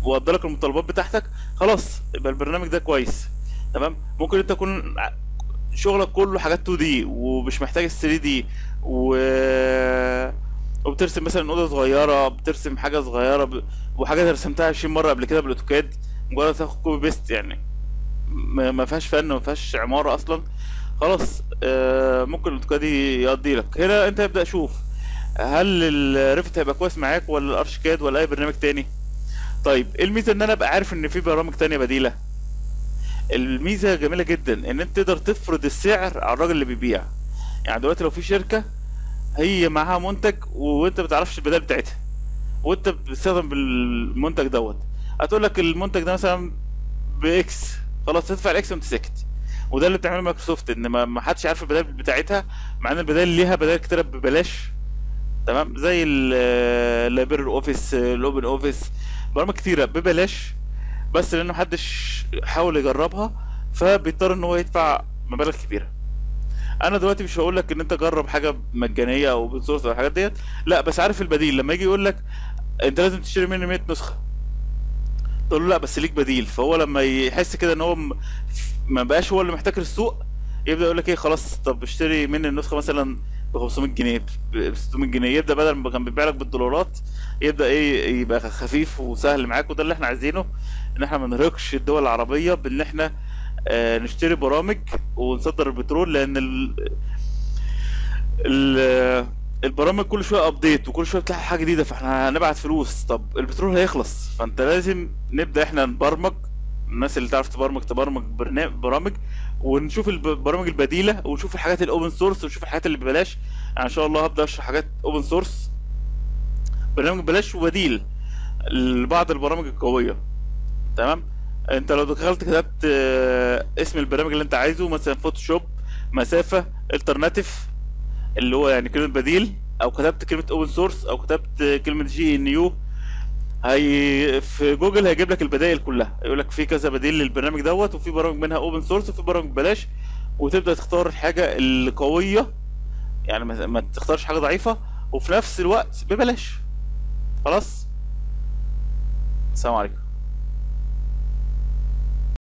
وادى لك المتطلبات بتاعتك خلاص يبقى البرنامج ده كويس تمام ممكن انت تكون ع- شغلك كله حاجات 2 دي ومش محتاج ال 3 دي و وبترسم مثلا اوضه صغيره بترسم حاجه صغيره ب... وحاجات رسمتها 20 مره قبل كده بالاوتوكاد مجرد تاخد كوبي بيست يعني ما ما فيهاش فن ما فيهاش عماره اصلا خلاص آه، ممكن الاوتوكاد يقضي لك هنا انت ابدا شوف هل الريفت هيبقى كويس معاك ولا الارشيكاد ولا اي برنامج تاني طيب ايه الميزه ان انا ابقى عارف ان في برامج تانية بديله الميزه جميله جدا ان انت تقدر تفرض السعر على الراجل اللي بيبيع يعني دلوقتي لو في شركه هي معاها منتج وانت ما بتعرفش البدائل بتاعتها وانت بتستخدم بالمنتج دوت هتقول لك المنتج ده مثلا باكس خلاص تدفع الاكس وانت ساكت وده اللي بتعمله مايكروسوفت ان ما ما حدش عارف البدائل بتاعتها مع ان البدائل ليها بدائل كتيره ببلاش تمام زي اللايبرري اوفيس الاوبن اوفيس برامج كتيره ببلاش بس لانه محدش حاول يجربها فبيضطر ان هو يدفع مبالغ كبيره انا دلوقتي مش هقول لك ان انت جرب حاجه مجانيه او اوبن سورس او الحاجات ديت لا بس عارف البديل لما يجي يقول لك انت لازم تشتري مني 100 نسخه تقول له لا بس ليك بديل فهو لما يحس كده ان هو م- ما بقاش هو اللي محتكر السوق يبدا يقول لك ايه خلاص طب اشتري مني النسخه مثلا ب 500 جنيه ب 600 جنيه يبدا بدل ما كان بيبيع لك بالدولارات يبدا ايه يبقى خفيف وسهل معاك وده اللي احنا عايزينه ان احنا ما نرهقش الدول العربيه بان احنا آه، نشتري برامج ونصدر البترول لان ال... ال... البرامج كل شويه ابديت وكل شويه بتلاقي حاجه جديده فاحنا هنبعت فلوس طب البترول هيخلص فانت لازم نبدا احنا نبرمج الناس اللي تعرف تبرمج تبرمج برنامج برامج ونشوف البرامج البديله ونشوف الحاجات الاوبن سورس ونشوف الحاجات اللي ببلاش يعني ان شاء الله هبدا اشرح حاجات اوبن سورس برنامج ببلاش وبديل لبعض البرامج القويه تمام انت لو دخلت كتبت آه، اسم البرنامج اللي انت عايزه مثلا فوتوشوب مسافه الترناتيف اللي هو يعني كلمه بديل او كتبت كلمه اوبن سورس او كتبت كلمه جي ان يو هي في جوجل هيجيب لك البدائل كلها يقول لك في كذا بديل للبرنامج دوت وفي برامج منها اوبن سورس وفي برامج ببلاش وتبدا تختار الحاجه القويه يعني ما ما تختارش حاجه ضعيفه وفي نفس الوقت ببلاش خلاص السلام عليكم